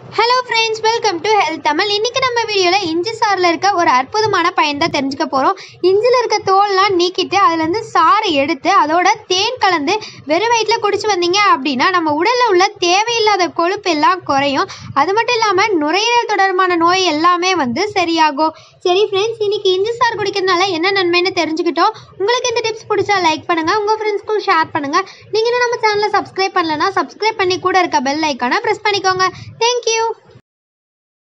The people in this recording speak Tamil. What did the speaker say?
hello friends welcome to health Tamil இன்னைக்கு நம்ம வீடியோவில் இஞ்சி சாறில் இருக்க ஒரு அற்புதமான பயன் தான் தெரிஞ்சுக்க போகிறோம் இஞ்சியில் இருக்க தோல்லாம் நீக்கிட்டு அதுலேருந்து சாறை எடுத்து அதோட தேன் கலந்து வெறும் வயிற்றில் குடிச்சு வந்தீங்க அப்படின்னா நம்ம உடலில் உள்ள தேவையில்லாத கொழுப்பு எல்லாம் குறையும் அது மட்டும் இல்லாமல் நுரையீரல் தொடர்பான நோய் எல்லாமே வந்து சரியாகும் சரி ஃப்ரெண்ட்ஸ் இன்னைக்கு இஞ்சி சாறு குடிக்கிறதுனால என்ன நன்மைன்னு தெரிஞ்சுக்கிட்டோம் உங்களுக்கு இந்த டிப்ஸ் பிடிச்சா லைக் பண்ணுங்கள் உங்கள் ஃப்ரெண்ட்ஸ்க்கும் ஷேர் பண்ணுங்கள் நீங்கள் இன்னும் நம்ம சேனலை சப்ஸ்கிரைப் பண்ணலன்னா சப்ஸ்கிரைப் பண்ணி கூட இருக்க பெல் ஐக்கானை ப்ரெஸ் பண்ணிக்கோங்க தேங்க்யூ